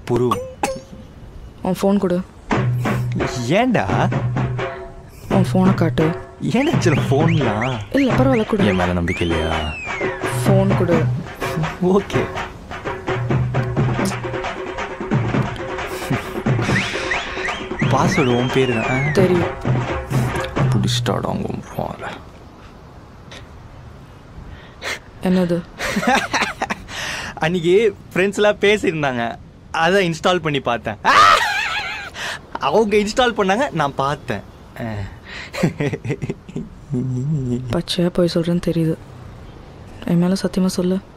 புரு உன் ஃபோன் கொடு ஏன்டா உன் ஃபோனை காட்டு ஏன்டா சில ஃபோன்லாம் இல்லை பரவாயில்ல கொடு என் மேல நம்பிக்கை இல்லையா ஃபோன் கொடு ஓகே பாஸ்வேர்டு உன் பேரு தான் தெரியும் பிடிச்சிட்டாடா உங்க ஃபோனை என்னது அன்னைக்கு ஃப்ரெண்ட்ஸ்லாம் பேசியிருந்தாங்க அதை இன்ஸ்டால் பண்ணி பார்த்தேன் அவங்க இன்ஸ்டால் பண்ணாங்க நான் பார்த்தேன் பச்சையாக போய் சொல்கிறேன்னு தெரியுது என் மேலே சத்தியமாக சொல்லு